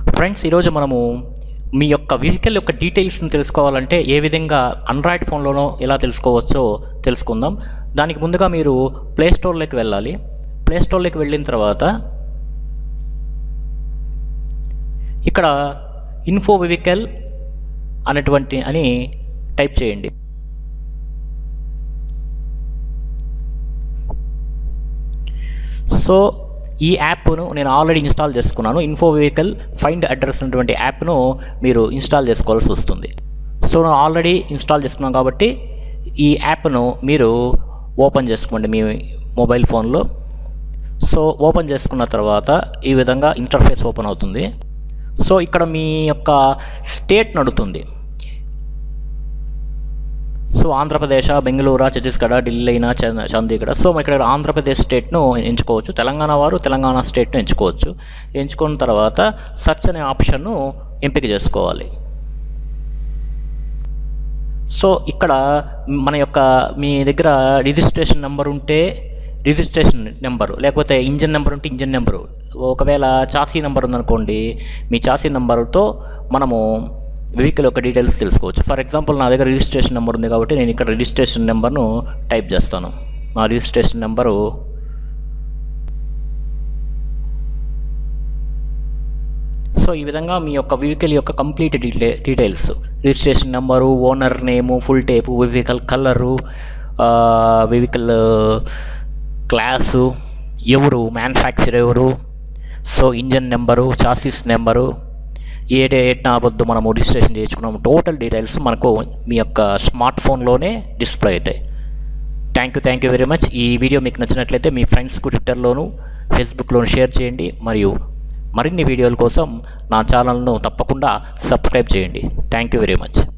friends ఈరోజు మనము మీ యొక్క వెహికల్ యొక్క డీటెయిల్స్ని తెలుసుకోవాలంటే ఏ విధంగా ఆండ్రాయిడ్ ఫోన్లోనో ఎలా తెలుసుకోవచ్చో తెలుసుకుందాం దానికి ముందుగా మీరు ప్లే స్టోర్లోకి వెళ్ళాలి ప్లే స్టోర్లోకి వెళ్ళిన తర్వాత ఇక్కడ ఇన్ఫో వెహికల్ అనేటువంటి అని టైప్ చేయండి సో ఈ యాప్ను నేను ఆల్రెడీ ఇన్స్టాల్ చేసుకున్నాను ఇన్ఫో వెహికల్ ఫైండ్ అడ్రస్ అనేటువంటి యాప్ను మీరు ఇన్స్టాల్ చేసుకోవాల్సి వస్తుంది సో నేను ఆల్రెడీ ఇన్స్టాల్ చేసుకున్నాను కాబట్టి ఈ యాప్ను మీరు ఓపెన్ చేసుకోండి మీ మొబైల్ ఫోన్లో సో ఓపెన్ చేసుకున్న తర్వాత ఈ విధంగా ఇంటర్ఫేస్ ఓపెన్ అవుతుంది సో ఇక్కడ మీ యొక్క స్టేట్ నడుతుంది సో ఆంధ్రప్రదేశ్ బెంగళూరు ఛత్తీస్గఢ ఢిల్లీ అయినా చంద- చండీగఢ్ సో ఇక్కడ ఆంధ్రప్రదేశ్ స్టేట్ను ఎంచుకోవచ్చు తెలంగాణ వారు తెలంగాణ స్టేట్ను ఎంచుకోవచ్చు ఎంచుకున్న తర్వాత సర్చ్ అనే ఆప్షన్ను ఎంపిక చేసుకోవాలి సో ఇక్కడ మన యొక్క మీ దగ్గర రిజిస్ట్రేషన్ నెంబర్ ఉంటే రిజిస్ట్రేషన్ నెంబరు లేకపోతే ఇంజిన్ నెంబర్ ఉంటే ఇంజిన్ నెంబరు ఒకవేళ చాసీ నెంబర్ ఉందనుకోండి మీ చాసీ నెంబర్తో మనము వెహికల్ యొక్క డీటెయిల్స్ తెలుసుకోవచ్చు ఫర్ ఎగ్జాంపుల్ నా దగ్గర రిజిస్ట్రేషన్ నెంబర్ ఉంది కాబట్టి నేను ఇక్కడ రిజిస్ట్రేషన్ నెంబర్ను టైప్ చేస్తాను నా రిజిస్ట్రేషన్ నెంబరు సో ఈ విధంగా మీ యొక్క వెహికల్ యొక్క కంప్లీట్ డీటె details registration number owner name fuel type vehicle colour vehicle class ఎవరు మ్యానుఫ్యాక్చర్ ఎవరు so engine number chassis number ఏ డేట్ వద్దు మనము రిజిస్ట్రేషన్ చేయించుకున్నాము టోటల్ డీటెయిల్స్ మనకు మీ యొక్క స్మార్ట్ ఫోన్లోనే డిస్ప్లే అవుతాయి thank you thank you very much ఈ వీడియో మీకు నచ్చినట్లయితే మీ ఫ్రెండ్స్కు ట్విట్టర్లోను ఫేస్బుక్లోను షేర్ చేయండి మరియు మరిన్ని వీడియోల కోసం నా ఛానల్ను తప్పకుండా సబ్స్క్రైబ్ చేయండి థ్యాంక్ యూ వెరీ మచ్